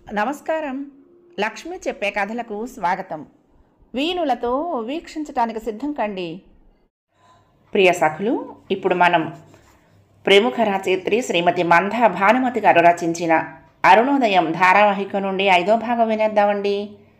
నమస్కారం లక్ష్మి చెప్పే కథలకు స్వాగతం వీణులతో వీక్షించటానికి సిద్ధం కండి ప్రియ సఖులు ఇప్పుడు మనం ప్రముఖ రచయిత్రి శ్రీమతి మంద భానుమతి గారు రచించిన అరుణోదయం ధారావాహిక నుండి ఐదో భాగం వినేద్దామండి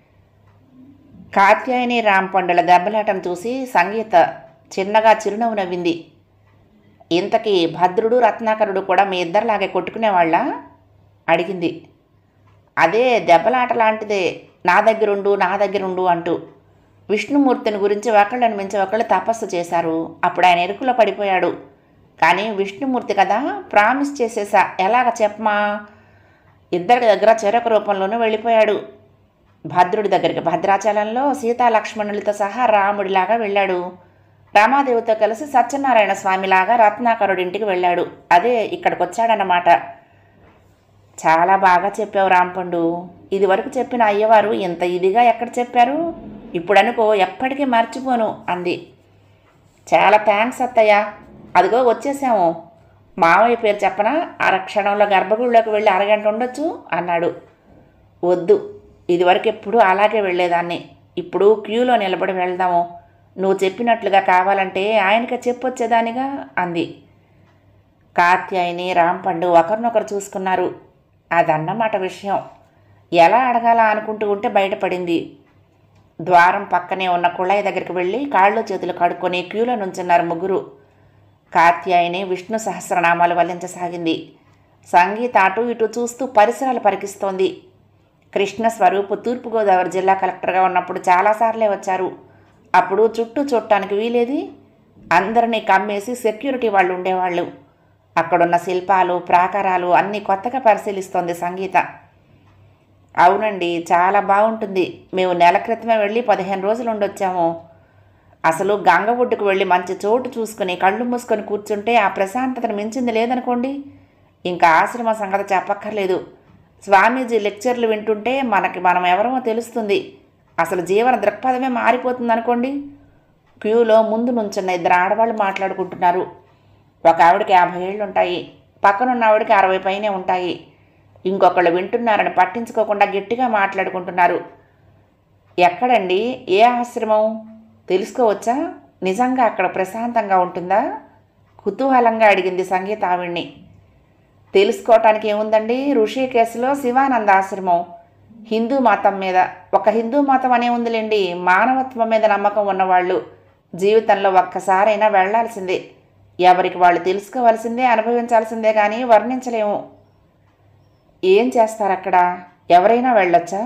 కాత్యాయని రాంపండుల దెబ్బలాటం చూసి సంగీత చిన్నగా చిరునవ్వు నవ్వింది ఇంతకీ భద్రుడు రత్నాకరుడు కూడా మీ ఇద్దరిలాగే కొట్టుకునేవాళ్ళ అడిగింది అదే దెబ్బలాట లాంటిదే నా దగ్గరుండు నా దగ్గరుండు అంటూ విష్ణుమూర్తిని గురించి ఒకళ్ళని మించి ఒకళ్ళు తపస్సు చేశారు అప్పుడు ఆయన ఎరుకులో పడిపోయాడు కానీ విష్ణుమూర్తి కదా ప్రామిస్ చేసేసా ఎలాగ చెప్పమా ఇద్దరి దగ్గర చెరొక రూపంలోనూ వెళ్ళిపోయాడు భద్రుడి దగ్గరికి భద్రాచలంలో సీతా లక్ష్మణులతో సహా రాముడిలాగా వెళ్ళాడు రామాదేవితో కలిసి సత్యనారాయణ స్వామిలాగా రత్నాకరుడింటికి వెళ్ళాడు అదే ఇక్కడికి వచ్చాడన్నమాట చాలా బాగా చెప్పావు రాంపండు ఇది వరకు చెప్పిన అయ్యవారు ఇంత ఇదిగా ఎక్కడ చెప్పారు ఇప్పుడు అనుకో ఎప్పటికీ మర్చిపోను అంది చాలా థ్యాంక్స్ అత్తయ్య అదిగో వచ్చేసాము మావయ్య పేరు చెప్పనా అరక్షణంలో గర్భగుడిలోకి వెళ్ళి అరగంట ఉండొచ్చు అన్నాడు వద్దు ఇదివరకు ఎప్పుడూ అలాగే వెళ్ళేదాన్ని ఇప్పుడు క్యూలో నిలబడి వెళ్దాము నువ్వు చెప్పినట్లుగా కావాలంటే ఆయనకి చెప్పొచ్చేదానిగా అంది కాత్యాయని రాంపండు ఒకరినొకరు చూసుకున్నారు అదన్నమాట విషయం ఎలా అడగాలా అనుకుంటూ ఉంటే బయటపడింది ద్వారం పక్కనే ఉన్న కుళాయి దగ్గరికి వెళ్ళి కాళ్ళు చేతులు కడుక్కొని క్యూలో నుంచున్నారు ముగ్గురు కాత్యాయని విష్ణు సహస్రనామాలు వల్లించసాగింది సంగీత అటు ఇటు చూస్తూ పరిసరాలు పరికిస్తోంది కృష్ణ స్వరూప్ తూర్పుగోదావరి జిల్లా కలెక్టర్గా ఉన్నప్పుడు చాలాసార్లే వచ్చారు అప్పుడు చుట్టూ చూడటానికి వీలేది అందరినీ కమ్మేసి సెక్యూరిటీ వాళ్ళు ఉండేవాళ్ళు అక్కడున్న శిల్పాలు ప్రాకారాలు అన్నీ కొత్తగా పరిశీలిస్తోంది సంగీత అవునండి చాలా బాగుంటుంది మేము నెల క్రితమే వెళ్ళి పదిహేను రోజులు ఉండొచ్చాము అసలు గంగ ఒడ్డుకు వెళ్ళి మంచి చోటు చూసుకుని కళ్ళు మూసుకొని కూర్చుంటే ఆ ప్రశాంతతను మించింది లేదనుకోండి ఇంకా ఆశ్రమ సంగతి చెప్పక్కర్లేదు స్వామీజీ లెక్చర్లు వింటుంటే మనకి మనం ఎవరమో తెలుస్తుంది అసలు జీవన దృక్పథమే మారిపోతుంది అనుకోండి క్యూలో ముందు నుంచున్న ఇద్దరు ఆడవాళ్ళు మాట్లాడుకుంటున్నారు ఒక ఆవిడకి యాభై ఏళ్ళు ఉంటాయి పక్కనున్న ఆవిడకి అరవై పైనే ఉంటాయి ఇంకొకళ్ళు వింటున్నారని పట్టించుకోకుండా గట్టిగా మాట్లాడుకుంటున్నారు ఎక్కడండి ఏ ఆశ్రమం తెలుసుకోవచ్చా నిజంగా అక్కడ ప్రశాంతంగా ఉంటుందా కుతూహలంగా అడిగింది సంగీత ఆవిడ్ని తెలుసుకోవటానికి ఏముందండి ఋషికేశ్లో శివానంద ఆశ్రమం హిందూ మతం మీద ఒక హిందూ మతం అనే ఉందిలేండి మానవత్వం మీద నమ్మకం ఉన్నవాళ్ళు జీవితంలో ఒక్కసారైనా వెళ్లాల్సిందే ఎవరికి వాళ్ళు తెలుసుకోవాల్సిందే అనుభవించాల్సిందే కానీ వర్ణించలేము ఏం చేస్తారు అక్కడ ఎవరైనా వెళ్ళొచ్చా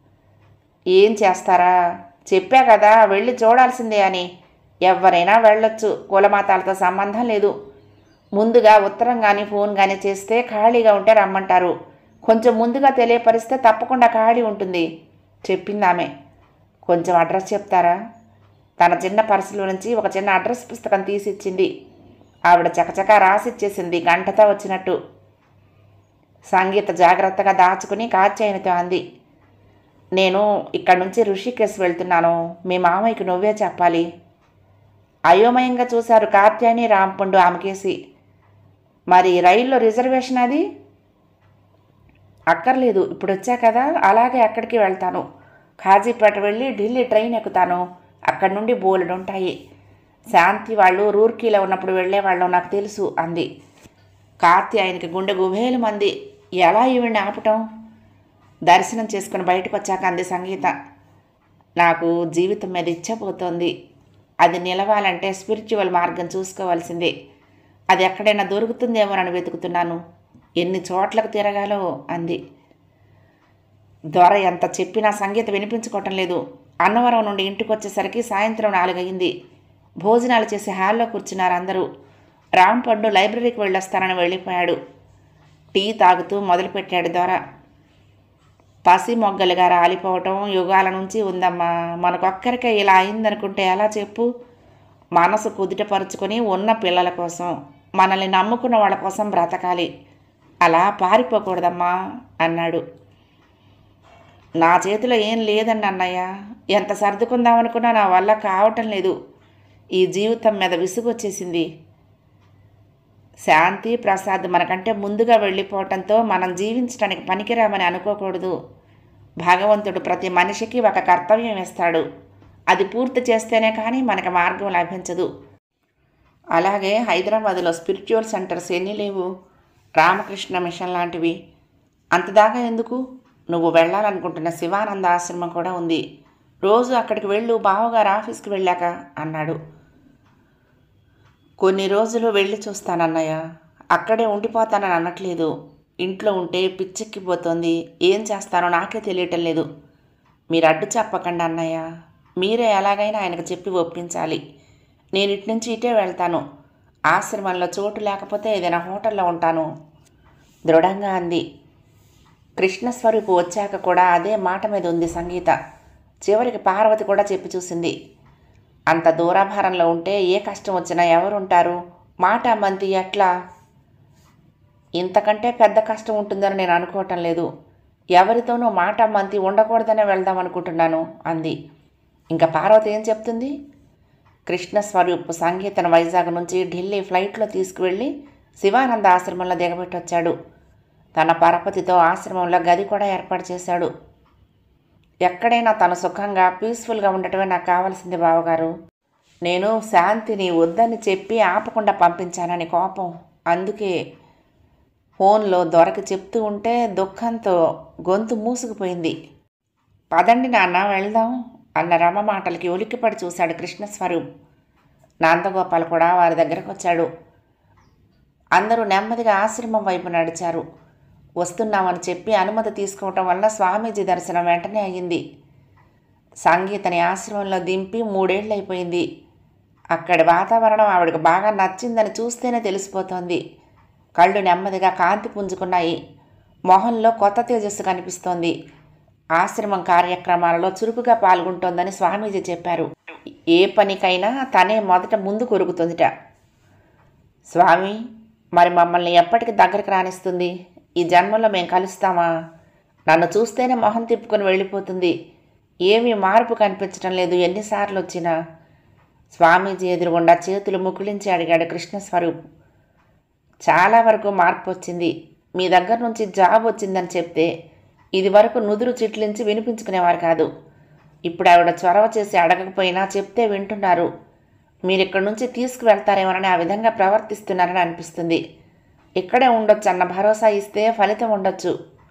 ఏం చేస్తారా చెప్పా కదా వెళ్ళి చూడాల్సిందే అని ఎవరైనా వెళ్ళొచ్చు కులమతాలతో సంబంధం లేదు ముందుగా ఉత్తరం కానీ ఫోన్ కానీ చేస్తే ఖాళీగా ఉంటే రమ్మంటారు కొంచెం ముందుగా తెలియపరిస్తే తప్పకుండా ఖాళీ ఉంటుంది చెప్పింది ఆమె కొంచెం అడ్రస్ చెప్తారా తన చిన్న పర్సులో నుంచి ఒక చిన్న అడ్రస్ పుస్తకం తీసిచ్చింది ఆవిడ చకచక రాసిచ్చేసింది గంటతో వచ్చినట్టు సంగీత జాగ్రత్తగా దాచుకుని కాచాయనితో అంది నేను ఇక్కడ నుంచి ఋషికేశ్ వెళ్తున్నాను మీ మామయ్యకి నువ్వే చెప్పాలి అయోమయంగా చూశారు కాత్యాయని రాంపండు ఆమెకేసి మరి రైల్లో రిజర్వేషన్ అది అక్కర్లేదు ఇప్పుడు వచ్చా కదా అలాగే అక్కడికి వెళ్తాను ఖాజీపేట వెళ్ళి ఢిల్లీ ట్రైన్ ఎక్కుతాను అక్కడి నుండి బోలెడు ఉంటాయి శాంతి వాళ్ళు రూర్కీలో ఉన్నప్పుడు వెళ్ళేవాళ్ళం నాకు తెలుసు అంది కార్తీ ఆయనకి గుండె గుబేలు మంది ఎలా ఈవిడ్ని ఆపటం దర్శనం చేసుకుని బయటకు వచ్చాక అంది సంగీత నాకు జీవితం మీద ఇచ్చపోతోంది అది నిలవాలంటే స్పిరిచువల్ మార్గం చూసుకోవాల్సిందే అది ఎక్కడైనా దొరుకుతుందేమోనని వెతుకుతున్నాను ఎన్ని చోట్లకు తిరగాలో అంది దొర ఎంత చెప్పినా సంగీత వినిపించుకోవటం లేదు అన్నవరం నుండి ఇంటికి వచ్చేసరికి సాయంత్రం నాలుగయింది భోజనాలు చేసి హాల్లో కూర్చున్నారు అందరూ రాంపండు లైబ్రరీకి వెళ్ళొస్తానని వెళ్ళిపోయాడు టీ తాగుతూ మొదలుపెట్టాడు దొర పసి మొగ్గలుగా రాలిపోవటం యుగాల నుంచి ఉందమ్మా మనకొక్కరికే ఇలా అయిందనుకుంటే ఎలా చెప్పు మనసు కుదుటపరుచుకొని ఉన్న పిల్లల కోసం మనల్ని నమ్ముకున్న వాళ్ళ కోసం బ్రతకాలి అలా పారిపోకూడదమ్మా అన్నాడు నా చేతిలో ఏం లేదండి అన్నయ్య ఎంత సర్దుకుందామనుకున్నా నా వల్ల కావటం లేదు ఈ జీవితం మీద విసుగొచ్చేసింది శాంతి ప్రసాద్ మనకంటే ముందుగా వెళ్ళిపోవటంతో మనం జీవించడానికి పనికిరామని అనుకోకూడదు భగవంతుడు ప్రతి మనిషికి ఒక కర్తవ్యం ఇస్తాడు అది పూర్తి చేస్తేనే కానీ మనకు మార్గం లభించదు అలాగే హైదరాబాద్లో స్పిరిచువల్ సెంటర్స్ ఎన్ని లేవు రామకృష్ణ మిషన్ లాంటివి అంతదాకా ఎందుకు నువ్వు వెళ్ళాలనుకుంటున్న శివానంద ఆశ్రమం కూడా ఉంది రోజు అక్కడికి వెళ్ళు బావగారు ఆఫీస్కి వెళ్ళాక అన్నాడు కొన్ని రోజులు వెళ్ళి చూస్తానన్నయ్య అక్కడే ఉండిపోతానని అనట్లేదు ఇంట్లో ఉంటే పిచ్చెక్కిపోతుంది ఏం చేస్తానో నాకే తెలియటం లేదు మీరు అడ్డు చెప్పకండి అన్నయ్య మీరే ఎలాగైనా ఆయనకు చెప్పి ఒప్పించాలి నేను ఇటు నుంచి ఇటే వెళ్తాను ఆశ్రమంలో చోటు లేకపోతే ఏదైనా హోటల్లో ఉంటాను దృఢంగా అంది కృష్ణస్వరూపు వచ్చాక కూడా అదే మాట మీద ఉంది సంగీత చివరికి పార్వతి కూడా చెప్పి చూసింది అంత దూరాభారంలో ఉంటే ఏ కష్టం వచ్చినా ఎవరుంటారు మాట మంతి ఎట్లా ఇంతకంటే పెద్ద కష్టం ఉంటుందని నేను అనుకోవటం లేదు ఎవరితోనూ మాట మంతి ఉండకూడదనే వెళ్దాం అనుకుంటున్నాను అంది ఇంకా పార్వతి ఏం చెప్తుంది కృష్ణ స్వరూప్ సంగీతను వైజాగ్ నుంచి ఢిల్లీ ఫ్లైట్లో తీసుకువెళ్ళి శివానంద ఆశ్రమంలో దిగబెట్టొచ్చాడు తన పరపతితో ఆశ్రమంలో గది కూడా ఏర్పాటు చేశాడు ఎక్కడైనా తను సుఖంగా పీస్ఫుల్గా ఉండటమే నాకు కావాల్సింది బావగారు నేను శాంతిని వద్దని చెప్పి ఆపకుండా పంపించానని కోపం అందుకే ఫోన్లో దొరకి చెప్తూ ఉంటే దుఃఖంతో గొంతు మూసుకుపోయింది పదండి నాన్న వెళ్దాం అన్న రమ మాటలకి ఉలిక్కిపడి చూశాడు కృష్ణస్వరూప్ నందగోపాల్ కూడా వారి దగ్గరకు వచ్చాడు అందరూ నెమ్మదిగా ఆశ్రమం వైపు నడిచారు వస్తున్నామని చెప్పి అనుమతి తీసుకోవటం వల్ల స్వామీజీ దర్శనం వెంటనే అయ్యింది సంగీతని ఆశ్రమంలో దింపి మూడేళ్ళు అయిపోయింది అక్కడి వాతావరణం ఆవిడకు బాగా నచ్చిందని చూస్తేనే తెలిసిపోతోంది కళ్ళు నెమ్మదిగా కాంతి పుంజుకున్నాయి మొహంలో కొత్త తేజస్సు కనిపిస్తోంది ఆశ్రమం కార్యక్రమాలలో చురుకుగా పాల్గొంటోందని స్వామీజీ చెప్పారు ఏ పనికైనా తనే మొదట ముందు కొరుకుతుందిట స్వామి మరి మమ్మల్ని ఎప్పటికి దగ్గరికి రానిస్తుంది ఈ జన్మలో మేము కలుస్తామా నన్ను చూస్తేనే మొహం తిప్పుకొని వెళ్ళిపోతుంది ఏమీ మార్పు కనిపించడం లేదు ఎన్నిసార్లు వచ్చినా స్వామీజీ ఎదురుగుండా చేతులు ముకుళించి అడిగాడు కృష్ణస్వరూప్ చాలా వరకు మార్పు వచ్చింది మీ దగ్గర నుంచి జాబ్ వచ్చిందని చెప్తే ఇది వరకు నుదురు చిట్లించి వినిపించుకునేవారు కాదు ఇప్పుడు ఆవిడ చొరవ చేసి అడగకపోయినా చెప్తే వింటున్నారు మీరు ఇక్కడి నుంచి తీసుకువెళ్తారేమోనని ఆ విధంగా ప్రవర్తిస్తున్నారని అనిపిస్తుంది ఇక్కడే ఉండొచ్చు అన్న భరోసా ఇస్తే ఫలితం ఉండొచ్చు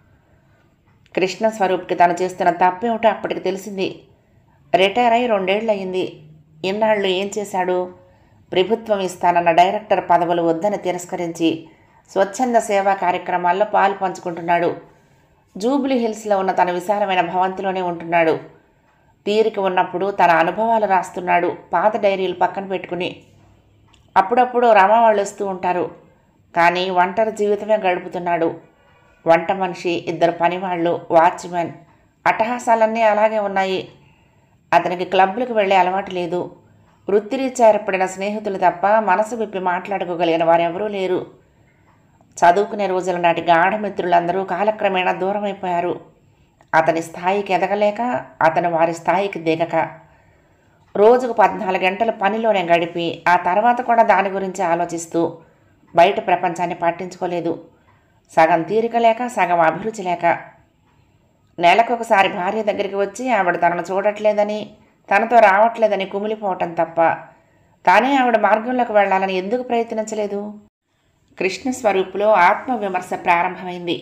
కృష్ణ స్వరూప్కి తను చేస్తున్న తప్పేమిటో అప్పటికి తెలిసింది రిటైర్ అయి రెండేళ్ళు అయింది ఇన్నాళ్ళు ఏం చేశాడు ప్రభుత్వం ఇస్తానన్న డైరెక్టర్ పదవులు వద్దని తిరస్కరించి స్వచ్ఛంద సేవా కార్యక్రమాల్లో పాలు పంచుకుంటున్నాడు జూబ్లీ హిల్స్లో ఉన్న తన విశాలమైన భవంతిలోనే ఉంటున్నాడు తీరిక ఉన్నప్పుడు తన అనుభవాలు రాస్తున్నాడు పాత డైరీలు పక్కన పెట్టుకుని అప్పుడప్పుడు రమ వాళ్ళు వస్తూ ఉంటారు కానీ ఒంటరి జీవితమే గడుపుతున్నాడు వంట మనిషి ఇద్దరు పనివాళ్ళు వాచ్మెన్ అట్టహాసాలన్నీ అలాగే ఉన్నాయి అతనికి క్లబ్లకు వెళ్ళే అలవాటు లేదు వృత్తిరీత్యా ఏర్పడిన స్నేహితులు తప్ప మనసు విప్పి మాట్లాడుకోగలిగిన వారెవరూ లేరు చదువుకునే రోజుల నాటి గాఢమిత్రులందరూ కాలక్రమేణా దూరమైపోయారు అతని స్థాయికి ఎదగలేక అతను వారి స్థాయికి దిగక రోజుకు పద్నాలుగు గంటలు పనిలోనే గడిపి ఆ తర్వాత కూడా దాని గురించి ఆలోచిస్తూ బయట ప్రపంచాన్ని పట్టించుకోలేదు సగం తీరిక లేక సగం అభిరుచి లేక నెలకొకసారి భార్య దగ్గరికి వచ్చి ఆవిడ తనను చూడట్లేదని తనతో రావట్లేదని కుమిలిపోవటం తప్ప తానే ఆవిడ మార్గంలోకి వెళ్ళాలని ఎందుకు ప్రయత్నించలేదు కృష్ణ స్వరూపులో ఆత్మవిమర్శ ప్రారంభమైంది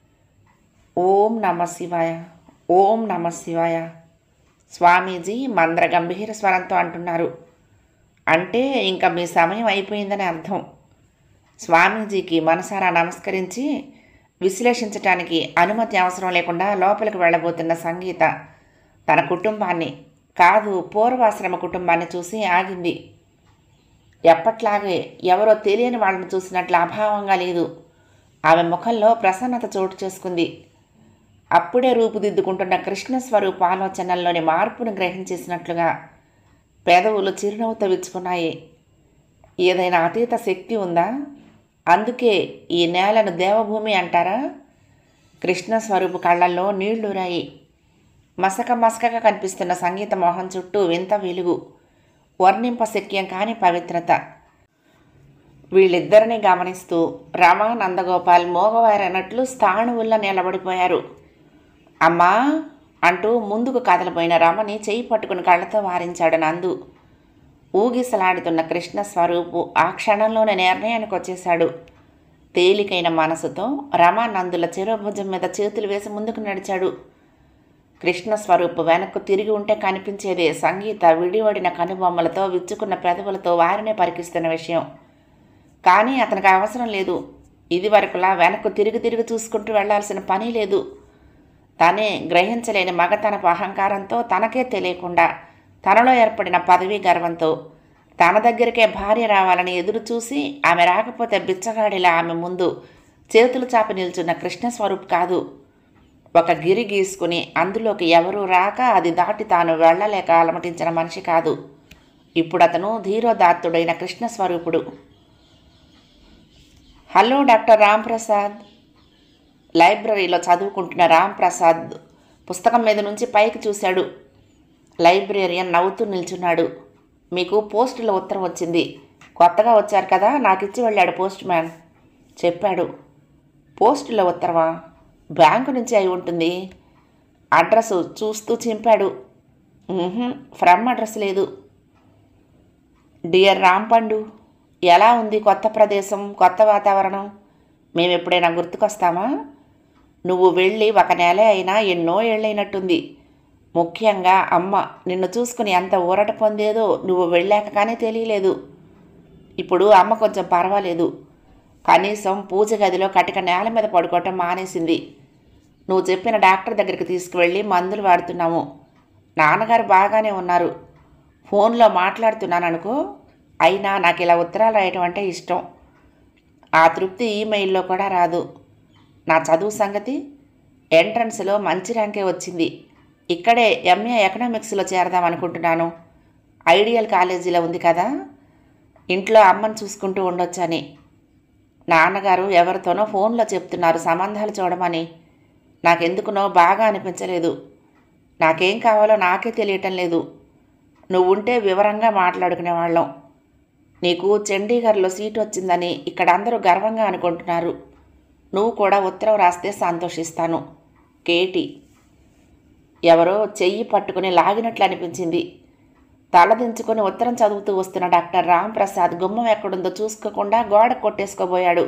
ఓం నమ శివాయ ఓం నమ శివాయ స్వామీజీ మంద్ర గంభీర స్వరంతో అంటున్నారు అంటే ఇంకా మీ సమయం అయిపోయిందని అర్థం స్వామీజీకి మనసారా నమస్కరించి విశ్లేషించటానికి అనుమతి అవసరం లేకుండా లోపలికి వెళ్ళబోతున్న సంగీత తన కుటుంబాన్ని కాదు పూర్వాశ్రమ కుటుంబాన్ని చూసి ఆగింది ఎప్పట్లాగే ఎవరో తెలియని వాళ్ళని చూసినట్లు అభావంగా లేదు ఆమె ముఖంలో ప్రసన్నత చోటు చేసుకుంది అప్పుడే రూపుదిద్దుకుంటున్న కృష్ణ స్వరూప ఆలోచనల్లోని మార్పును గ్రహించేసినట్లుగా పెదవులు చిరునవ్వుతో విచ్చుకున్నాయి ఏదైనా అతీత శక్తి ఉందా అందుకే ఈ నేలను దేవభూమి అంటారా కృష్ణ స్వరూపు కళ్ళల్లో నీళ్లురాయి మసక మసకగా కనిపిస్తున్న సంగీత మోహన్ చుట్టూ వింత వెలుగు వర్ణింపశక్యం కాని పవిత్రత వీళ్ళిద్దరిని గమనిస్తూ రమ నందగోపాల్ మోగవారన్నట్లు స్థాణువుల్లా నిలబడిపోయారు అమ్మా అంటూ ముందుకు కదలపోయిన రమని చేయి పట్టుకుని కళ్ళతో వారించాడు నందు ఊగిసలాడుతున్న కృష్ణ స్వరూపు ఆ క్షణంలోనే నిర్ణయానికి వచ్చేశాడు తేలికైన మనసుతో రమ నందుల చిరోభుజం మీద చేతులు వేసి ముందుకు నడిచాడు కృష్ణ స్వరూపు వెనక్కు తిరిగి ఉంటే కనిపించేదే సంగీత విడివడిన కనుబొమ్మలతో విచ్చుకున్న పెదవులతో వారినే పరికిస్తున్న విషయం కానీ అతనికి అవసరం లేదు ఇది వరకులా వెనక్కు తిరిగి తిరిగి చూసుకుంటూ వెళ్లాల్సిన పని లేదు తనే గ్రహించలేని మగతనపు అహంకారంతో తనకే తెలియకుండా తనలో ఏర్పడిన పదవీ గర్వంతో తన దగ్గరికే భార్య రావాలని ఎదురు చూసి ఆమె రాకపోతే బిచ్చగాడిలా ఆమె ముందు చేతులు చాపి నిల్చున్న కృష్ణస్వరూప్ కాదు ఒక గిరి గీసుకుని అందులోకి ఎవరూ రాక అది దాటి తాను వెళ్ళలేక అలమటించిన మనిషి కాదు ఇప్పుడు అతను ధీరోదాత్తుడైన కృష్ణస్వరూపుడు హలో డాక్టర్ రాంప్రసాద్ లైబ్రరీలో చదువుకుంటున్న రాంప్రసాద్ పుస్తకం మీద నుంచి పైకి చూశాడు లైబ్రేరియన్ నవ్వుతూ నిల్చున్నాడు మీకు పోస్టులో ఉత్తరం వచ్చింది కొత్తగా వచ్చారు కదా నాకు ఇచ్చి వెళ్ళాడు పోస్ట్ మ్యాన్ చెప్పాడు పోస్టులో ఉత్తరమా బ్యాంకు నుంచి అయి ఉంటుంది అడ్రస్ చూస్తూ చింపాడు "ఉహుం, ఫ్రమ్ అడ్రస్ లేదు డియర్ రాంపండు ఎలా ఉంది కొత్త ప్రదేశం కొత్త వాతావరణం మేము ఎప్పుడైనా గుర్తుకొస్తామా నువ్వు వెళ్ళి ఒక నెల అయినా ఎన్నో ఏళ్ళైనట్టుంది ముఖ్యంగా అమ్మ నిన్ను చూసుకుని ఎంత ఊరట పొందేదో నువ్వు వెళ్ళాక కానీ తెలియలేదు ఇప్పుడు అమ్మ కొంచెం పర్వాలేదు కనీసం పూజ గదిలో కటిక నేల మీద పడుకోవటం మానేసింది నువ్వు చెప్పిన డాక్టర్ దగ్గరికి తీసుకువెళ్ళి మందులు వాడుతున్నాము నాన్నగారు బాగానే ఉన్నారు ఫోన్లో మాట్లాడుతున్నాను అనుకో అయినా నాకు ఇలా ఉత్తరాలు రాయటం అంటే ఇష్టం ఆ తృప్తి ఈమెయిల్లో కూడా రాదు నా చదువు సంగతి ఎంట్రన్స్లో మంచి ర్యాంకే వచ్చింది ఇక్కడే ఎంఏ ఎకనామిక్స్లో చేరదాం అనుకుంటున్నాను ఐడియల్ కాలేజీలో ఉంది కదా ఇంట్లో అమ్మని చూసుకుంటూ ఉండొచ్చని నాన్నగారు ఎవరితోనో ఫోన్లో చెప్తున్నారు సంబంధాలు చూడమని నాకెందుకునో బాగా అనిపించలేదు నాకేం కావాలో నాకే తెలియటం లేదు నువ్వుంటే వివరంగా మాట్లాడుకునేవాళ్ళం నీకు చండీగఢ్లో సీట్ వచ్చిందని ఇక్కడ అందరూ గర్వంగా అనుకుంటున్నారు నువ్వు కూడా ఉత్తరం రాస్తే సంతోషిస్తాను కేటి ఎవరో చెయ్యి పట్టుకుని లాగినట్లు అనిపించింది తలదించుకొని ఉత్తరం చదువుతూ వస్తున్న డాక్టర్ రాంప్రసాద్ గుమ్మం ఎక్కడుందో చూసుకోకుండా గోడ కొట్టేసుకోబోయాడు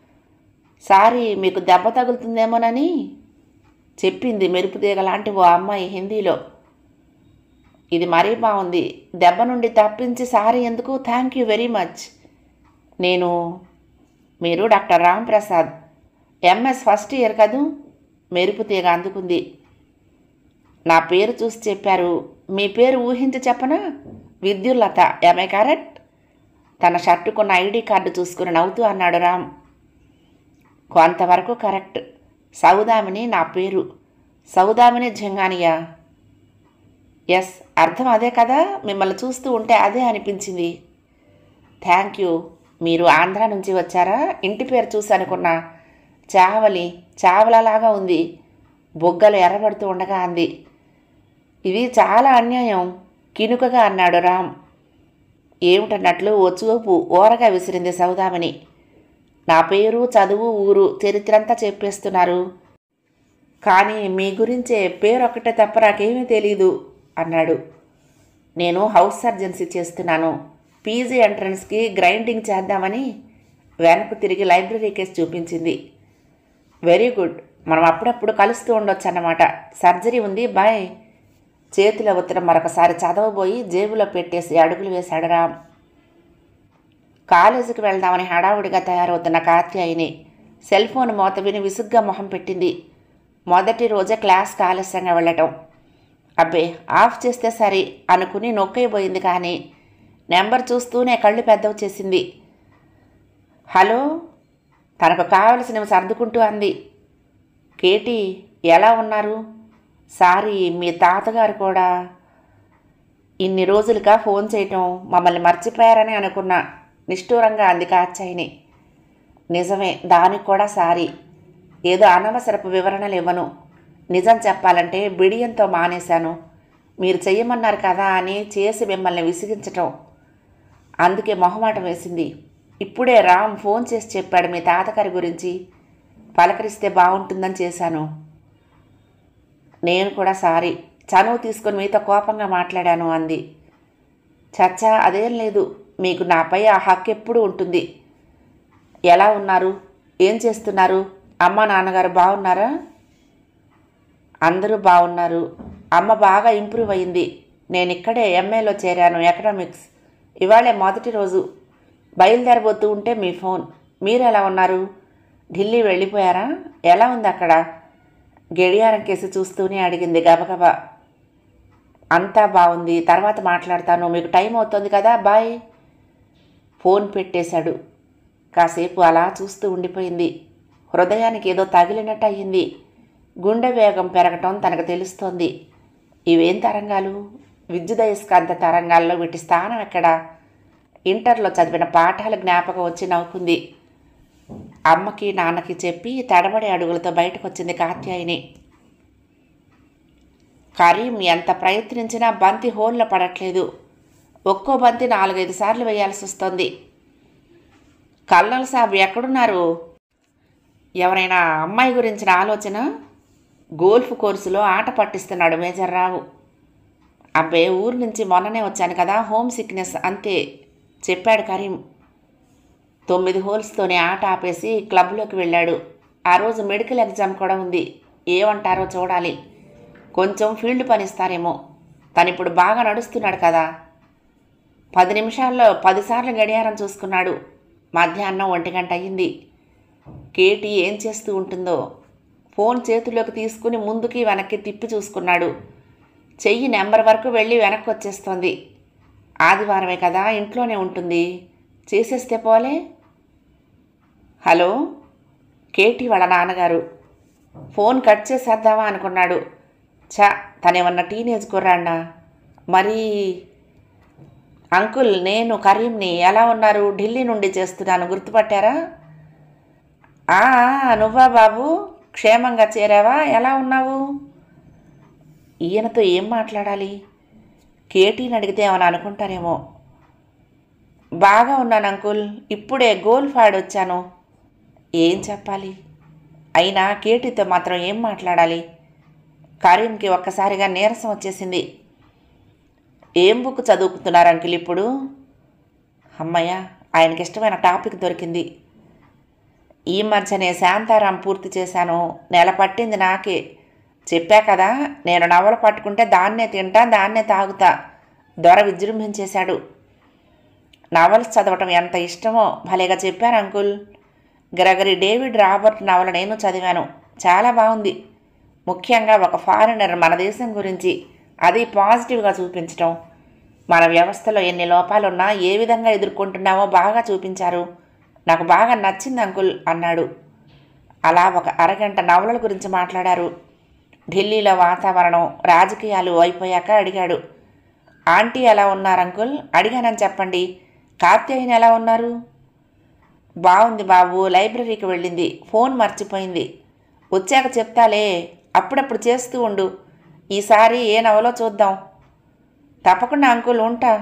సారీ మీకు దెబ్బ తగులుతుందేమోనని చెప్పింది మెరుపుతీగ లాంటి ఓ అమ్మాయి హిందీలో ఇది మరీ బాగుంది దెబ్బ నుండి తప్పించి సారీ ఎందుకు థ్యాంక్ యూ వెరీ మచ్ నేను మీరు doctor Ram Prasad MS first year కదూ మెరుపు తీగ అందుకుంది నా పేరు చూసి చెప్పారు మీ పేరు ఊహించి చెప్పనా విద్యుల్లత ఎంఐ కరెక్ట్ తన షర్టుకున్న ఐడి కార్డు చూసుకుని నవ్వుతూ అన్నాడు రామ్ కొంతవరకు కరెక్ట్ సౌదామిని నా పేరు సౌదామిని ఝంగానియా ఎస్ అర్థం అదే కదా మిమ్మల్ని చూస్తూ ఉంటే అదే అనిపించింది థ్యాంక్ యూ మీరు ఆంధ్ర నుంచి వచ్చారా ఇంటి పేరు చూసి అనుకున్నా చావలి చావలలాగా ఉంది బొగ్గలు ఎర్రబడుతూ ఉండగా అంది ఇది చాలా అన్యాయం కినుకగా అన్నాడు రామ్ ఏమిటన్నట్లు ఓ చూపు ఓరగా విసిరింది సౌదామిని నా పేరు చదువు ఊరు చరిత్రంతా చెప్పేస్తున్నారు కానీ మీ గురించే పేరు ఒక్కటే తప్ప నాకేమీ తెలీదు అన్నాడు నేను హౌస్ సర్జన్సీ చేస్తున్నాను పీజీ ఎంట్రన్స్కి గ్రైండింగ్ చేద్దామని వెనక్కు తిరిగి లైబ్రరీ కేసు చూపించింది వెరీ గుడ్ మనం అప్పుడప్పుడు కలుస్తూ ఉండొచ్చు అన్నమాట సర్జరీ ఉంది బాయ్ చేతిలో ఉత్తరం మరొకసారి చదవబోయి జేబులో పెట్టేసి అడుగులు వేశాడు రామ్ కాలేజీకి వెళ్దామని హడావుడిగా తయారవుతున్న కాత్యాయిని సెల్ ఫోన్ మోత విని విసుగ్గా మొహం పెట్టింది మొదటి రోజే క్లాస్కి ఆలస్యంగా వెళ్ళటం అబ్బే ఆఫ్ చేస్తే సరి అనుకుని నొక్కైపోయింది కానీ నెంబర్ చూస్తూనే కళ్ళు పెద్దవి చేసింది హలో తనకు కావలసినవి సర్దుకుంటూ అంది కేటీ ఎలా ఉన్నారు సారీ మీ తాతగారు కూడా ఇన్ని రోజులుగా ఫోన్ చేయటం మమ్మల్ని మర్చిపోయారని అనుకున్నా నిష్ఠూరంగా అంది కాచాయిని నిజమే దానికి కూడా సారీ ఏదో అనవసరపు వివరణలు ఇవ్వను నిజం చెప్పాలంటే బిడియంతో మానేశాను మీరు చెయ్యమన్నారు కదా అని చేసి మిమ్మల్ని విసిగించటం అందుకే మొహమాటం వేసింది ఇప్పుడే రామ్ ఫోన్ చేసి చెప్పాడు మీ తాతగారి గురించి పలకరిస్తే బాగుంటుందని చేశాను నేను కూడా సారీ చనువు తీసుకొని మీతో కోపంగా మాట్లాడాను అంది చచ్చా అదేం లేదు మీకు నాపై ఆ హక్కు ఎప్పుడు ఉంటుంది ఎలా ఉన్నారు ఏం చేస్తున్నారు అమ్మ నాన్నగారు బాగున్నారా అందరూ బాగున్నారు అమ్మ బాగా ఇంప్రూవ్ అయింది నేను ఇక్కడే ఎంఏలో చేరాను ఎకనామిక్స్ ఇవాళే మొదటి రోజు బయలుదేరబోతూ ఉంటే మీ ఫోన్ మీరు ఎలా ఉన్నారు ఢిల్లీ వెళ్ళిపోయారా ఎలా ఉంది అక్కడ గడియారం కేసి చూస్తూనే అడిగింది గబగబా అంతా బాగుంది తర్వాత మాట్లాడతాను మీకు టైం అవుతుంది కదా బాయ్ ఫోన్ పెట్టేశాడు కాసేపు అలా చూస్తూ ఉండిపోయింది హృదయానికి ఏదో తగిలినట్టు అయ్యింది గుండె వేగం పెరగటం తనకు తెలుస్తోంది ఇవేం తరంగాలు విద్యుదయస్కాంత తరంగాల్లో వీటి స్థానం ఎక్కడా ఇంటర్లో చదివిన పాఠాలు జ్ఞాపకం వచ్చి నవ్వుకుంది అమ్మకి నాన్నకి చెప్పి తడబడి అడుగులతో బయటకు వచ్చింది కాత్యాయిని కరీం ఎంత ప్రయత్నించినా బంతి హోల్లో పడట్లేదు ఒక్కో బంతి నాలుగైదు సార్లు వేయాల్సి వస్తుంది కల్నల్ సాబ్ ఎక్కడున్నారు ఎవరైనా అమ్మాయి గురించిన ఆలోచన గోల్ఫ్ కోర్సులో ఆట పట్టిస్తున్నాడు మేజర్ రావు అబ్బే ఊరు నుంచి మొన్ననే వచ్చాను కదా హోమ్ సిక్నెస్ అంతే చెప్పాడు కరీం తొమ్మిది హోల్స్తోనే ఆట ఆపేసి క్లబ్లోకి వెళ్ళాడు ఆ రోజు మెడికల్ ఎగ్జామ్ కూడా ఉంది ఏమంటారో చూడాలి కొంచెం ఫీల్డ్ పనిస్తారేమో తను ఇప్పుడు బాగా నడుస్తున్నాడు కదా పది నిమిషాల్లో పదిసార్లు గడియారం చూసుకున్నాడు మధ్యాహ్నం ఒంటి గంట అయ్యింది కేటీ ఏం చేస్తూ ఉంటుందో ఫోన్ చేతిలోకి తీసుకుని ముందుకి వెనక్కి తిప్పి చూసుకున్నాడు చెయ్యి నెంబర్ వరకు వెళ్ళి వెనక్కి వచ్చేస్తోంది ఆదివారమే కదా ఇంట్లోనే ఉంటుంది చేసేస్తే పోలే హలో కేటీ వాళ్ళ నాన్నగారు ఫోన్ కట్ చేసేద్దామా అనుకున్నాడు చా తనేమన్నా టీనేజ్ కుర్రాండా మరి అంకుల్ నేను కరీంని ఎలా ఉన్నారు ఢిల్లీ నుండి చేస్తున్నాను గుర్తుపట్టారా ఆ ఆ, నువ్వా బాబు క్షేమంగా చేరావా ఎలా ఉన్నావు ఈయనతో ఏం మాట్లాడాలి కేటీని అడిగితే ఏమైనా అనుకుంటారేమో బాగా ఉన్నాను అంకుల్ ఇప్పుడే గోల్ఫ్ ఆడొచ్చాను ఏం చెప్పాలి అయినా కేటీతో మాత్రం ఏం మాట్లాడాలి కరీంకి ఒక్కసారిగా నీరసం వచ్చేసింది ఏం బుక్ చదువుకుతున్నారు అంకుల్ ఇప్పుడు అమ్మయ్య ఆయనకి ఇష్టమైన టాపిక్ దొరికింది ఈ మధ్యనే శాంతారాం పూర్తి చేశాను నెల పట్టింది నాకే చెప్పా కదా నేను నవల పట్టుకుంటే దాన్నే తింటా దాన్నే తాగుతా దొర విజృంభించేశాడు నవల్స్ చదవటం ఎంత ఇష్టమో భలేగా చెప్పారు అంకుల్ గ్రెగరీ డేవిడ్ రాబర్ట్ నవల నేను చదివాను చాలా బాగుంది ముఖ్యంగా ఒక ఫారినర్ మన దేశం గురించి అది పాజిటివ్గా చూపించటం మన వ్యవస్థలో ఎన్ని లోపాలున్నా ఏ విధంగా ఎదుర్కొంటున్నామో బాగా చూపించారు నాకు బాగా నచ్చింది అంకుల్ అన్నాడు అలా ఒక అరగంట నవలల గురించి మాట్లాడారు ఢిల్లీలో వాతావరణం రాజకీయాలు అయిపోయాక అడిగాడు ఆంటీ ఎలా ఉన్నారు అంకుల్ అడిగానని చెప్పండి కార్తీయని ఎలా ఉన్నారు బాగుంది బాబు లైబ్రరీకి వెళ్ళింది ఫోన్ మర్చిపోయింది వచ్చాక చెప్తాలే అప్పుడప్పుడు చేస్తూ ఉండు ఈసారి ఏ నవలో చూద్దాం తప్పకుండా అంకుల్ ఉంటా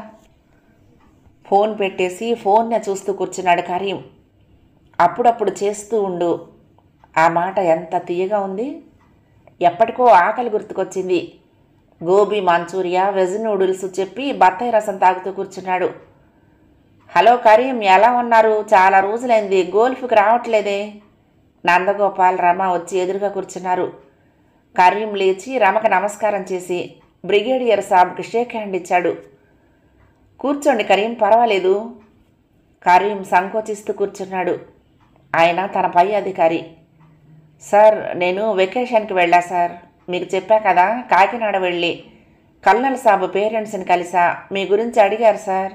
ఫోన్ పెట్టేసి ఫోన్నే చూస్తూ కూర్చున్నాడు కరీం అప్పుడప్పుడు చేస్తూ ఉండు ఆ మాట ఎంత తీయగా ఉంది ఎప్పటికో ఆకలి గుర్తుకొచ్చింది గోబీ మంచూరియా వెజ్ నూడిల్స్ చెప్పి బత్తాయి రసం తాగుతూ కూర్చున్నాడు హలో కరీం ఎలా ఉన్నారు చాలా రోజులైంది గోల్ఫ్కి రావట్లేదే నందగోపాల్ రమ వచ్చి ఎదురుగా కూర్చున్నారు కరీం లేచి రమకు నమస్కారం చేసి బ్రిగేడియర్ సాబ్కి షేక్ హ్యాండ్ ఇచ్చాడు కూర్చోండి కరీం పర్వాలేదు కరీం సంకోచిస్తూ కూర్చున్నాడు ఆయన తన పై అధికారి సార్ నేను వెకేషన్కి వెళ్ళా సార్ మీకు చెప్పా కదా కాకినాడ వెళ్ళి కల్నల్ సాబు పేరెంట్స్ని కలిసా మీ గురించి అడిగారు సార్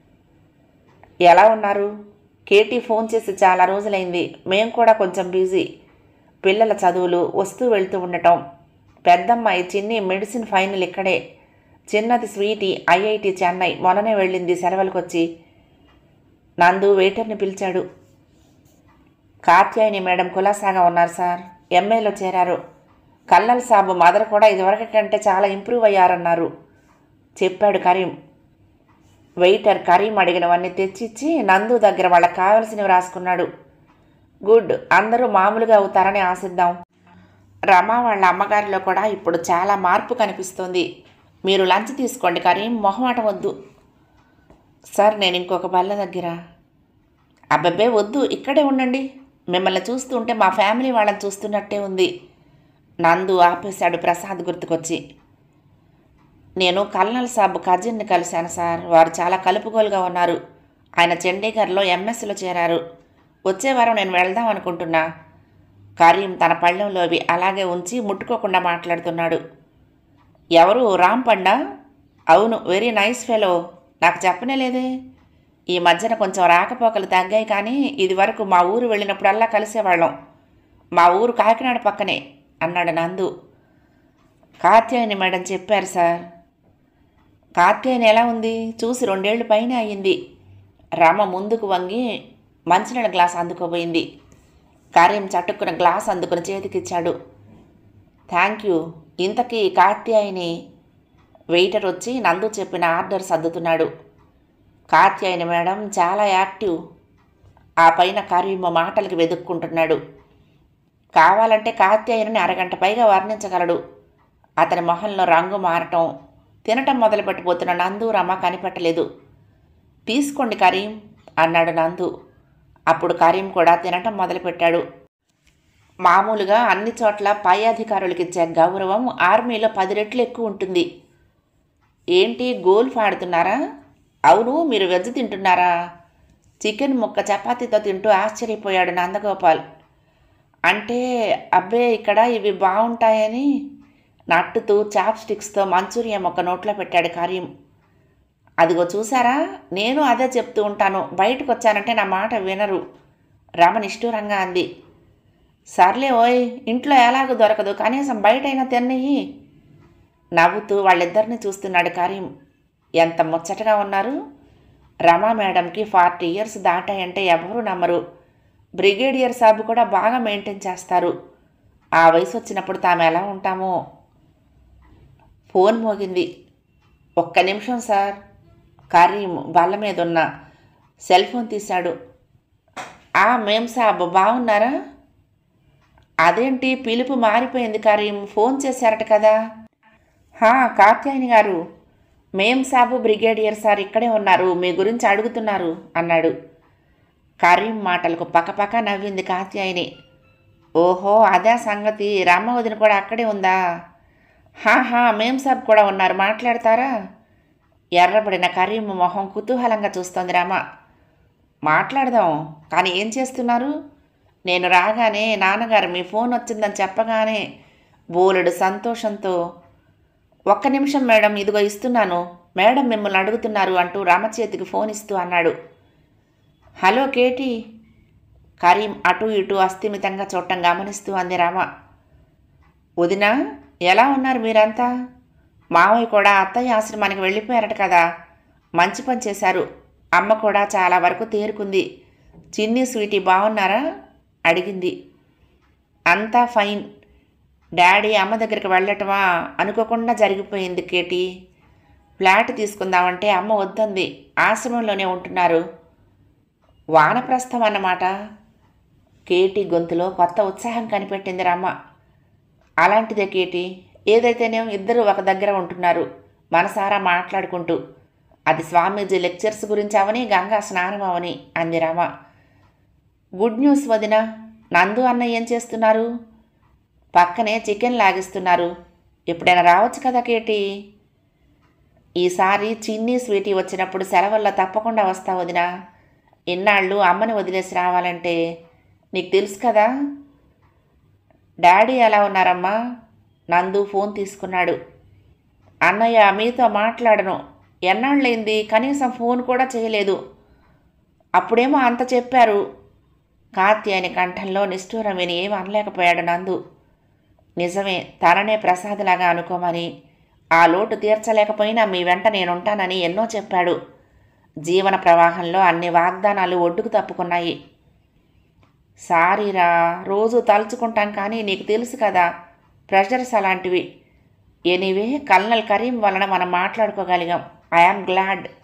ఎలా ఉన్నారు కేటీ ఫోన్ చేసి చాలా రోజులైంది మేం కూడా కొంచెం బిజీ పిల్లల చదువులు వస్తూ వెళ్తూ ఉండటం పెద్దమ్మాయి చిన్ని మెడిసిన్ ఫైనల్ ఇక్కడే చిన్నది స్వీటీ ఐఐటి చెన్నై మొన్ననే వెళ్ళింది సెలవులకొచ్చి నందు వెయిటర్ని పిలిచాడు కాత్యాయని మేడం కులాసాగా ఉన్నారు సార్ ఎంఏలో చేరారు కల్నల్ సాబు మదర్ కూడా ఇదివరకు కంటే చాలా ఇంప్రూవ్ అయ్యారన్నారు చెప్పాడు కరీం వెయిటర్ కరీం అడిగినవన్నీ తెచ్చిచ్చి నందు దగ్గర వాళ్ళకి కావలసినవి రాసుకున్నాడు గుడ్ అందరూ మామూలుగా అవుతారని ఆశిద్దాం రమ వాళ్ళ అమ్మగారిలో కూడా ఇప్పుడు చాలా మార్పు కనిపిస్తుంది మీరు లంచ్ తీసుకోండి కరీం మొహమాట వద్దు సార్ నేను ఇంకొక బల్ల దగ్గర అబ్బబ్బే వద్దు ఇక్కడే ఉండండి మిమ్మల్ని చూస్తుంటే మా ఫ్యామిలీ వాళ్ళని చూస్తున్నట్టే ఉంది నందు ఆపేశాడు ప్రసాద్ గుర్తుకొచ్చి నేను కల్నల్ సాబ్ కజిన్ని కలిశాను సార్ వారు చాలా కలుపుగోలుగా ఉన్నారు ఆయన చండీగఢ్లో ఎంఎస్లో చేరారు వచ్చే వారం నేను వెళ్దాం అనుకుంటున్నా కరీం తన పళ్ళెంలోవి అలాగే ఉంచి ముట్టుకోకుండా మాట్లాడుతున్నాడు ఎవరు రామ్ పండా అవును వెరీ నైస్ ఫెలో నాకు చెప్పనే లేదే ఈ మధ్యన కొంచెం రాకపోకలు తగ్గాయి కానీ ఇది వరకు మా ఊరు వెళ్ళినప్పుడల్లా కలిసేవాళ్ళం మా ఊరు కాకినాడ పక్కనే అన్నాడు నందు కాత్యాయని మేడం చెప్పారు సార్ కాత్యాయని ఎలా ఉంది చూసి రెండేళ్లు పైన అయ్యింది రమ ముందుకు వంగి మంచినీళ్ళ గ్లాస్ అందుకోబోయింది కార్యం చట్టుకున్న గ్లాస్ అందుకుని చేతికిచ్చాడు థ్యాంక్ యూ ఇంతకీ కాత్యాయని వెయిటర్ వచ్చి నందు చెప్పిన ఆర్డర్ సర్దుతున్నాడు కాత్యాయని మేడం చాలా యాక్టివ్ ఆ పైన కరీమ మాటలకి వెతుక్కుంటున్నాడు కావాలంటే కాత్యాయని అరగంట పైగా వర్ణించగలడు అతని మొహంలో రంగు మారటం తినటం మొదలుపెట్టిపోతున్న నందు రమ కనిపెట్టలేదు తీసుకోండి కరీం అన్నాడు నందు అప్పుడు కరీం కూడా తినటం మొదలుపెట్టాడు మామూలుగా అన్ని చోట్ల పై అధికారులకు ఇచ్చే గౌరవం ఆర్మీలో పది రెట్లు ఎక్కువ ఉంటుంది ఏంటి గోల్ఫ్ ఆడుతున్నారా అవును మీరు వెజ్ తింటున్నారా చికెన్ ముక్క చపాతీతో తింటూ ఆశ్చర్యపోయాడు నందగోపాల్ అంటే అబ్బే ఇక్కడ ఇవి బాగుంటాయని నట్టుతూ చాప్ స్టిక్స్తో మంచూరియా మొక్క నోట్లో పెట్టాడు కరీం అదిగో చూసారా నేను అదే చెప్తూ ఉంటాను బయటకు వచ్చానంటే నా మాట వినరు రమ నిష్ఠూరంగా అంది సర్లే ఓయ్ ఇంట్లో ఎలాగో దొరకదు కనీసం బయటైనా తిన్నయ్యి నవ్వుతూ వాళ్ళిద్దరిని చూస్తున్నాడు కరీం ఎంత ముచ్చటగా ఉన్నారు రమా మేడంకి ఫార్టీ ఇయర్స్ దాటాయంటే ఎవరూ నమ్మరు బ్రిగేడియర్ సాబ్ కూడా బాగా మెయింటైన్ చేస్తారు ఆ వయసు వచ్చినప్పుడు తాము ఎలా ఉంటామో ఫోన్ మోగింది ఒక్క నిమిషం సార్ కరీం బల్ల మీద ఉన్న సెల్ ఫోన్ తీశాడు ఆ మేం సాబ్ బాగున్నారా అదేంటి పిలుపు మారిపోయింది కరీం ఫోన్ చేశారట కదా హా కాత్యాయని గారు మేం సాబు బ్రిగేడియర్ సార్ ఇక్కడే ఉన్నారు మీ గురించి అడుగుతున్నారు అన్నాడు కరీం మాటలకు పక్కపక్క నవ్వింది కాత్యాయని ఓహో అదే సంగతి రామ వదిన కూడా అక్కడే ఉందా హా హా మేం సాబ్ కూడా ఉన్నారు మాట్లాడతారా ఎర్రబడిన కరీం మొహం కుతూహలంగా చూస్తోంది రామ మాట్లాడదాం కానీ ఏం చేస్తున్నారు నేను రాగానే నాన్నగారు మీ ఫోన్ వచ్చిందని చెప్పగానే బోలెడు సంతోషంతో ఒక్క నిమిషం మేడం ఇదిగో ఇస్తున్నాను మేడం మిమ్మల్ని అడుగుతున్నారు అంటూ రామచేతికి ఫోన్ ఇస్తూ అన్నాడు హలో కేటీ కరీం అటు ఇటు అస్థిమితంగా చూడటం గమనిస్తూ అంది రామ వదినా ఎలా ఉన్నారు మీరంతా మావయ్య కూడా అత్తయ్య ఆశ్రమానికి వెళ్ళిపోయారట కదా మంచి పని చేశారు అమ్మ కూడా చాలా వరకు తేరుకుంది చిన్ని స్వీటీ బాగున్నారా అడిగింది అంతా ఫైన్ డాడీ అమ్మ దగ్గరికి వెళ్ళటమా అనుకోకుండా జరిగిపోయింది కేటీ ఫ్లాట్ తీసుకుందామంటే అమ్మ వద్దంది ఆశ్రమంలోనే ఉంటున్నారు వానప్రస్థం అన్నమాట కేటీ గొంతులో కొత్త ఉత్సాహం కనిపెట్టింది రమ్మ అలాంటిదే కేటీ ఏదైతేనేం ఇద్దరు ఒక దగ్గర ఉంటున్నారు మనసారా మాట్లాడుకుంటూ అది స్వామీజీ లెక్చర్స్ గురించి అవని గంగా స్నానం అవని అంది రమ గుడ్ న్యూస్ వదిన నందు అన్న ఏం చేస్తున్నారు పక్కనే చికెన్ లాగిస్తున్నారు ఎప్పుడైనా రావచ్చు కదా కేటీ ఈసారి చిన్ని స్వీటీ వచ్చినప్పుడు సెలవుల్లో తప్పకుండా వస్తా వదిన ఇన్నాళ్ళు అమ్మని వదిలేసి రావాలంటే నీకు తెలుసు కదా డాడీ ఎలా ఉన్నారమ్మా నందు ఫోన్ తీసుకున్నాడు అన్నయ్య మీతో మాట్లాడను ఎన్నాళ్ళైంది కనీసం ఫోన్ కూడా చేయలేదు అప్పుడేమో అంత చెప్పారు కాత్యాయని కంఠంలో నిష్ఠూరం విని ఏం అనలేకపోయాడు నందు నిజమే తననే ప్రసాద్లాగా అనుకోమని ఆ లోటు తీర్చలేకపోయినా మీ వెంట నేనుంటానని ఎన్నో చెప్పాడు జీవన ప్రవాహంలో అన్ని వాగ్దానాలు ఒడ్డుకు తప్పుకున్నాయి సారీరా రోజు తలుచుకుంటాం కానీ నీకు తెలుసు కదా ప్రెషర్స్ అలాంటివి ఎనీవే కల్నల్ కరీం వలన మనం మాట్లాడుకోగలిగాం ఐఆమ్ గ్లాడ్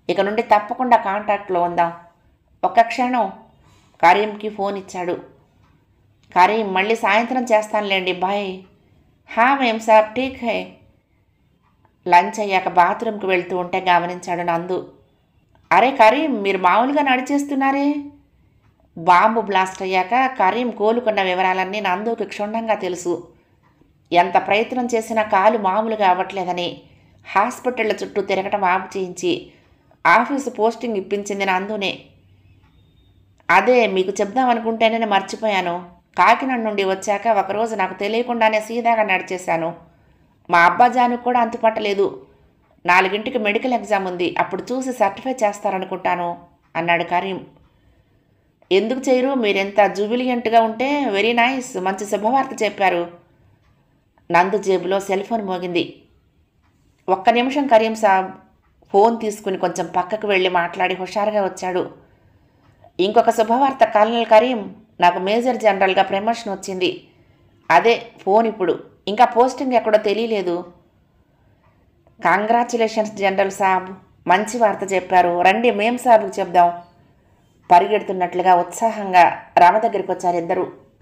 ఇక నుండి తప్పకుండా కాంటాక్ట్లో ఉందాం ఒక్క క్షణం కరీంకి ఫోన్ ఇచ్చాడు కరీం మళ్ళీ సాయంత్రం చేస్తానులేండి బాయ్ హా మేం సాబ్ ఠీక్ హై లంచ్ అయ్యాక బాత్రూమ్కి వెళ్తూ ఉంటే గమనించాడు నందు అరే కరీం మీరు మామూలుగా నడిచేస్తున్నారే బాంబు బ్లాస్ట్ అయ్యాక కరీం కోలుకున్న వివరాలన్నీ నందుకి క్షుణ్ణంగా తెలుసు ఎంత ప్రయత్నం చేసినా కాలు మామూలుగా అవ్వట్లేదని హాస్పిటళ్ళ చుట్టూ తిరగటం ఆపు చేయించి ఆఫీసు పోస్టింగ్ ఇప్పించింది నందునే అదే మీకు చెప్దామనుకుంటేనే నేను మర్చిపోయాను కాకినాడ నుండి వచ్చాక ఒకరోజు నాకు తెలియకుండానే సీదాగా నడిచేశాను మా అబ్బాజానికి కూడా అంతుపట్టలేదు నాలుగింటికి మెడికల్ ఎగ్జామ్ ఉంది అప్పుడు చూసి సర్టిఫై చేస్తారనుకుంటాను అన్నాడు కరీం ఎందుకు చేయరు మీరెంత జూబిలియంట్గా ఉంటే వెరీ నైస్ మంచి శుభవార్త చెప్పారు నందు జేబులో సెల్ ఫోన్ మోగింది ఒక్క నిమిషం కరీం సాబ్ ఫోన్ తీసుకుని కొంచెం పక్కకు వెళ్ళి మాట్లాడి హుషారుగా వచ్చాడు ఇంకొక శుభవార్త కల్నల్ కరీం నాకు మేజర్ జనరల్గా ప్రమోషన్ వచ్చింది అదే ఫోన్ ఇప్పుడు ఇంకా పోస్టింగ్ ఎక్కడో తెలియలేదు కాంగ్రాచులేషన్స్ జనరల్ సాబ్ మంచి వార్త చెప్పారు రండి మేం సాబ్కి చెప్దాం పరిగెడుతున్నట్లుగా ఉత్సాహంగా రామ దగ్గరికి వచ్చారు ఇద్దరు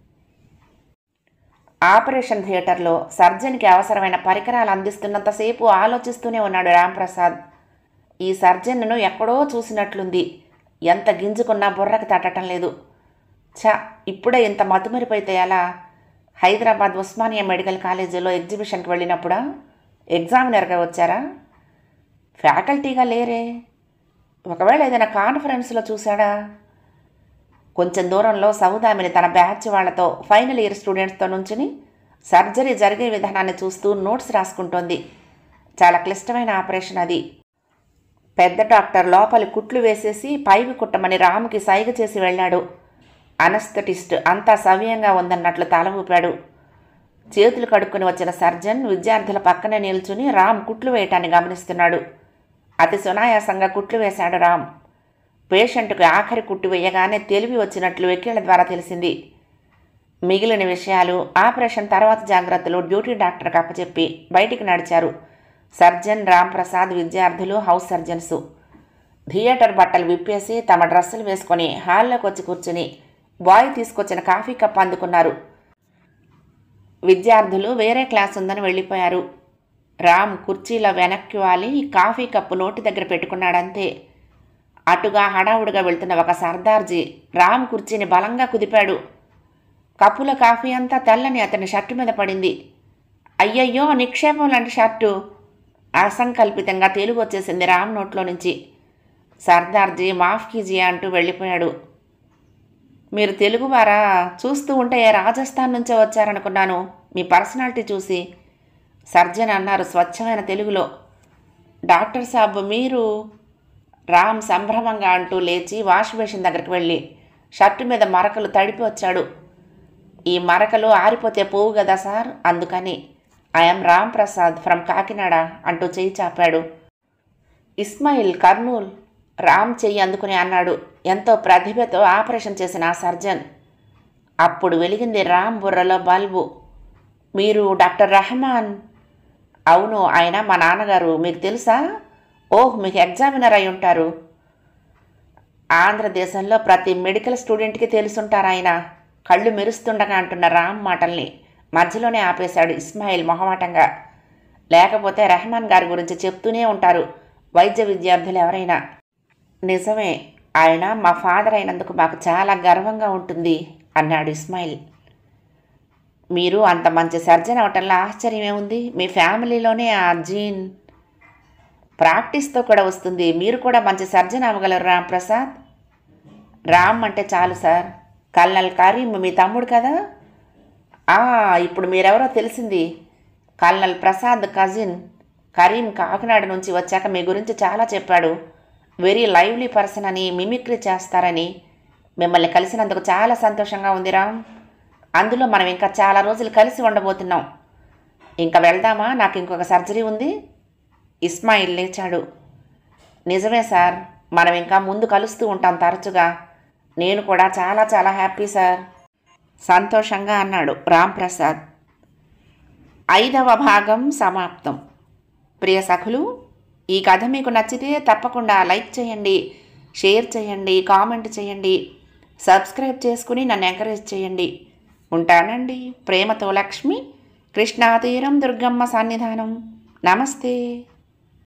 ఆపరేషన్ థియేటర్లో సర్జన్కి అవసరమైన పరికరాలు అందిస్తున్నంతసేపు ఆలోచిస్తూనే ఉన్నాడు రాంప్రసాద్ ఈ సర్జన్ను ఎక్కడో చూసినట్లుంది ఎంత గింజుకున్నా బుర్రకు తట్టడం లేదు ఛ ఇప్పుడే ఇంత మతుమరిపోతే ఎలా హైదరాబాద్ ఉస్మానియా మెడికల్ కాలేజీలో ఎగ్జిబిషన్కి వెళ్ళినప్పుడా ఎగ్జామినర్గా వచ్చారా ఫ్యాకల్టీగా లేరే ఒకవేళ ఏదైనా కాన్ఫరెన్స్లో చూశాడా కొంచెం దూరంలో సౌదామిని తన బ్యాచ్ వాళ్లతో ఫైనల్ ఇయర్ స్టూడెంట్స్తో నుంచుని సర్జరీ జరిగే విధానాన్ని చూస్తూ నోట్స్ రాసుకుంటోంది చాలా క్లిష్టమైన ఆపరేషన్ అది పెద్ద డాక్టర్ లోపలి కుట్లు వేసేసి పైవి కుట్టమని రాముకి సైగ చేసి వెళ్ళాడు అనస్థటిస్ట్ అంతా సవ్యంగా ఉందన్నట్లు తల ఊపాడు చేతులు కడుక్కుని వచ్చిన సర్జన్ విద్యార్థుల పక్కనే నిల్చుని రామ్ కుట్లు వేయటాన్ని గమనిస్తున్నాడు అతి సునాయాసంగా కుట్లు వేశాడు రామ్ పేషెంట్కు ఆఖరి కుట్టు వేయగానే తెలివి వచ్చినట్లు వెక్కిళ్ల ద్వారా తెలిసింది మిగిలిన విషయాలు ఆపరేషన్ తర్వాత జాగ్రత్తలు డ్యూటీ డాక్టర్కి అప్పచెప్పి బయటికి నడిచారు సర్జన్ రామ్ ప్రసాద్ విద్యార్థులు హౌస్ సర్జన్సు థియేటర్ బట్టలు విప్పేసి తమ డ్రెస్సులు వేసుకొని హాల్లోకి వచ్చి కూర్చుని బాయ్ తీసుకొచ్చిన కాఫీ కప్ అందుకున్నారు విద్యార్థులు వేరే క్లాస్ ఉందని వెళ్ళిపోయారు రామ్ కుర్చీలో వెనక్కి వాలి కాఫీ కప్పు నోటి దగ్గర పెట్టుకున్నాడంతే అటుగా హడావుడిగా వెళ్తున్న ఒక సర్దార్జీ రామ్ కుర్చీని బలంగా కుదిపాడు కప్పుల కాఫీ అంతా తెల్లని అతని షర్టు మీద పడింది అయ్యయ్యో నిక్షేపం లాంటి షర్టు అసంకల్పితంగా తెలుగు వచ్చేసింది రామ్ నోట్లో నుంచి సర్దార్జీ మాఫ్ కీజీ అంటూ వెళ్ళిపోయాడు మీరు తెలుగువారా చూస్తూ ఉంటే ఏ రాజస్థాన్ నుంచే వచ్చారనుకున్నాను మీ పర్సనాలిటీ చూసి సర్జన్ అన్నారు స్వచ్ఛమైన తెలుగులో డాక్టర్ సాబ్ మీరు రామ్ సంభ్రమంగా అంటూ లేచి వాష్ బేసిన్ దగ్గరికి వెళ్ళి షర్టు మీద మరకలు తడిపి వచ్చాడు ఈ మరకలు ఆరిపోతే పోవు కదా సార్ అందుకని ఐఎమ్ రామ్ ప్రసాద్ ఫ్రమ్ కాకినాడ అంటూ చెయ్యి చాపాడు ఇస్మాయిల్ కర్నూల్ రామ్ చెయ్యి అందుకుని అన్నాడు ఎంతో ప్రతిభతో ఆపరేషన్ చేసిన ఆ సర్జన్ అప్పుడు వెలిగింది రామ్ బుర్రలో బల్బు మీరు డాక్టర్ రహమాన్ అవును ఆయన మా నాన్నగారు మీకు తెలుసా ఓహ్ మీకు ఎగ్జామినర్ అయి ఉంటారు ఆంధ్రదేశంలో ప్రతి మెడికల్ స్టూడెంట్కి తెలుసుంటారు ఆయన కళ్ళు మెరుస్తుండగా అంటున్న రామ్ మాటల్ని మధ్యలోనే ఆపేశాడు ఇస్మాయిల్ మొహమాటంగా లేకపోతే రెహమాన్ గారి గురించి చెప్తూనే ఉంటారు వైద్య విద్యార్థులు ఎవరైనా నిజమే ఆయన మా ఫాదర్ అయినందుకు మాకు చాలా గర్వంగా ఉంటుంది అన్నాడు ఇస్మాయిల్ మీరు అంత మంచి సర్జన్ అవటంలో ఆశ్చర్యమే ఉంది మీ ఫ్యామిలీలోనే ఆ జీన్ ప్రాక్టీస్తో కూడా వస్తుంది మీరు కూడా మంచి సర్జన్ అవ్వగలరు రామ్ ప్రసాద్ రామ్ అంటే చాలు సార్ కల్నల్ కరీం మీ తమ్ముడు కదా ఆ, ఇప్పుడు మీరెవరో తెలిసింది కల్నల్ ప్రసాద్ కజిన్ కరీం కాకినాడ నుంచి వచ్చాక మీ గురించి చాలా చెప్పాడు వెరీ లైవ్లీ పర్సన్ అని మిమిక్రీ చేస్తారని మిమ్మల్ని కలిసినందుకు చాలా సంతోషంగా ఉంది రామ్ అందులో మనం ఇంకా చాలా రోజులు కలిసి ఉండబోతున్నాం ఇంకా వెళ్దామా నాకు ఇంకొక సర్జరీ ఉంది ఇస్మాయిల్ లేచాడు నిజమే సార్ మనం ఇంకా ముందు కలుస్తూ ఉంటాం తరచుగా నేను కూడా చాలా చాలా హ్యాపీ సార్ సంతోషంగా అన్నాడు రామ్ ప్రసాద్ ఐదవ భాగం సమాప్తం ప్రియ సఖులు ఈ కథ మీకు నచ్చితే తప్పకుండా లైక్ చేయండి షేర్ చేయండి కామెంట్ చేయండి సబ్స్క్రైబ్ చేసుకుని నన్ను ఎంకరేజ్ చేయండి ఉంటానండి ప్రేమతో లక్ష్మి కృష్ణాతీరం దుర్గమ్మ సన్నిధానం నమస్తే